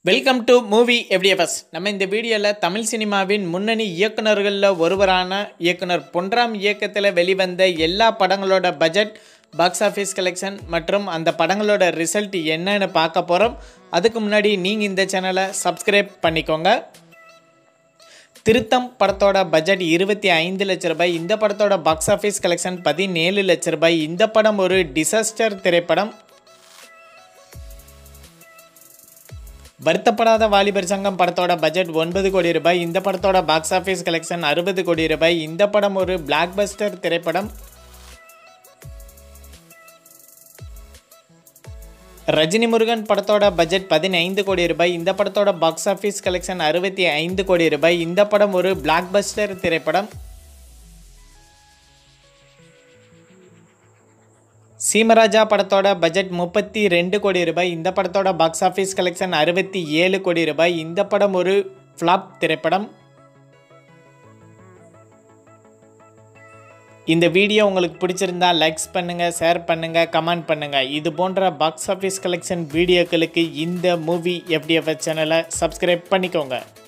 welcome to movie FDFS நம்ம இந்த வீடியோவில் தமிழ் சினிமாவின் முன்னணி இயக்குனர்களில் ஒருவரான இயக்குனர் பொன்ராம் இயக்கத்தில் வெளிவந்த எல்லா படங்களோட பட்ஜெட் பாக்ஸ் ஆஃபீஸ் கலெக்ஷன் மற்றும் அந்த படங்களோட ரிசல்ட் என்னன்னு பார்க்க போகிறோம் அதுக்கு முன்னாடி நீங்கள் இந்த சேனலை சப்ஸ்கிரைப் பண்ணிக்கோங்க திருத்தம் படத்தோட பட்ஜெட் இருபத்தி ஐந்து லட்ச ரூபாய் இந்த படத்தோட பாக்ஸ் ஆஃபீஸ் கலெக்ஷன் பதினேழு லட்ச ரூபாய் இந்த படம் ஒரு டிசாஸ்டர் திரைப்படம் வருத்தப்படாத வாலிபர் சங்கம் படத்தோட பட்ஜெட் ஒன்பது கோடி ரூபாய் இந்த படத்தோட பாக்ஸ் ஆஃபீஸ் கலெக்ஷன் அறுபது கோடி ரூபாய் இந்த படம் ஒரு பிளாக் பஸ்டர் திரைப்படம் ரஜினி முருகன் படத்தோட பட்ஜெட் பதினைந்து கோடி ரூபாய் இந்த படத்தோட பாக்ஸ் ஆஃபீஸ் கலெக்ஷன் அறுபத்தி ஐந்து கோடி ரூபாய் இந்த படம் ஒரு பிளாக் பஸ்டர் திரைப்படம் சீமராஜா படத்தோட பட்ஜெட் முப்பத்தி ரெண்டு கோடி ரூபாய் இந்த படத்தோட பாக்ஸ் ஆஃபீஸ் கலெக்ஷன் அறுபத்தி ஏழு கோடி ரூபாய் இந்த படம் ஒரு ஃப்ளாப் திரைப்படம் இந்த வீடியோ உங்களுக்கு பிடிச்சிருந்தா லைக்ஸ் பண்ணுங்கள் ஷேர் பண்ணுங்கள் கமெண்ட் பண்ணுங்கள் இது போன்ற பாக்ஸ் ஆஃபீஸ் கலெக்ஷன் வீடியோக்களுக்கு இந்த மூவி எஃப்டிஎஃப்எஸ் சேனலை சப்ஸ்கிரைப் பண்ணிக்கோங்க